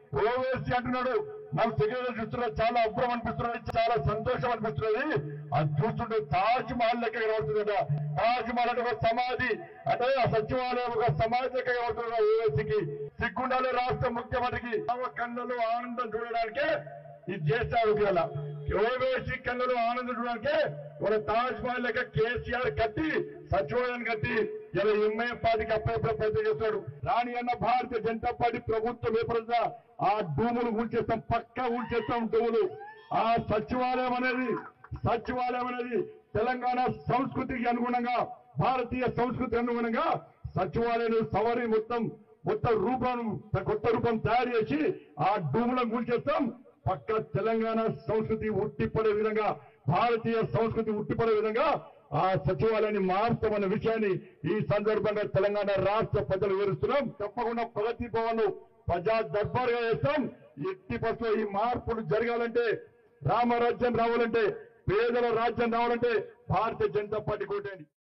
ఓవేసీ అంటున్నాడు నాకు సెక్రటరీ చూస్తున్నా చాలా అభ్రం అనిపిస్తున్నది చాలా సంతోషం అనిపిస్తున్నది అది చూస్తుంటే తాజ్ మహల్ లెక్క కనబడుతుందట తాజ్ మహల్ అంటే ఒక సమాధి అంటే ఆ సచివాలయం ఒక సమాధి లెక్క కనబడుతుంది ఓవేసీకి సిగ్గుండాలి రాష్ట్ర ముఖ్యమంత్రికి తమ కళ్ళలో ఆనందం చూడడానికే ఇది చేస్తాడు ఇవాళ ఓవేసీ కళ్ళలో ఆనందం చూడడానికే ఒక తాజ్ మహల్ లెక్క కేసీఆర్ కట్టి సచివాలయాన్ని కట్టి ఇలా ఎంఐ పార్టీకి అప్పుడప్పుడు ప్రయత్నం చేస్తాడు రాని అన్న భారతీయ జనతా పార్టీ ప్రభుత్వం ఏర్పడిందా ఆ డూములు ఊడ్చేస్తాం పక్కా ఊడ్చేస్తాం డూములు ఆ సచివాలయం అనేది సచివాలయం అనేది తెలంగాణ సంస్కృతికి అనుగుణంగా భారతీయ సంస్కృతికి అనుగుణంగా సచివాలయం సవరి మొత్తం కొత్త రూపం కొత్త రూపం తయారు చేసి ఆ డూములను కూల్చేస్తాం పక్క తెలంగాణ సంస్కృతి ఉట్టిపడే విధంగా భారతీయ సంస్కృతి ఉట్టిపడే విధంగా ఆ సచివాలయాన్ని మారుతామన్న విషయాన్ని ఈ సందర్భంగా తెలంగాణ రాష్ట్ర ప్రజలు వివరిస్తున్నాం తప్పకుండా ప్రగతి భవన్ ప్రజా దర్బార్గా చేస్తాం ఎట్టి పరిస్థితుల్లో ఈ మార్పులు జరగాలంటే రామరాజ్యం రావాలంటే పేదల రాజ్యం రావాలంటే భారతీయ జనతా పార్టీ కోటేయండి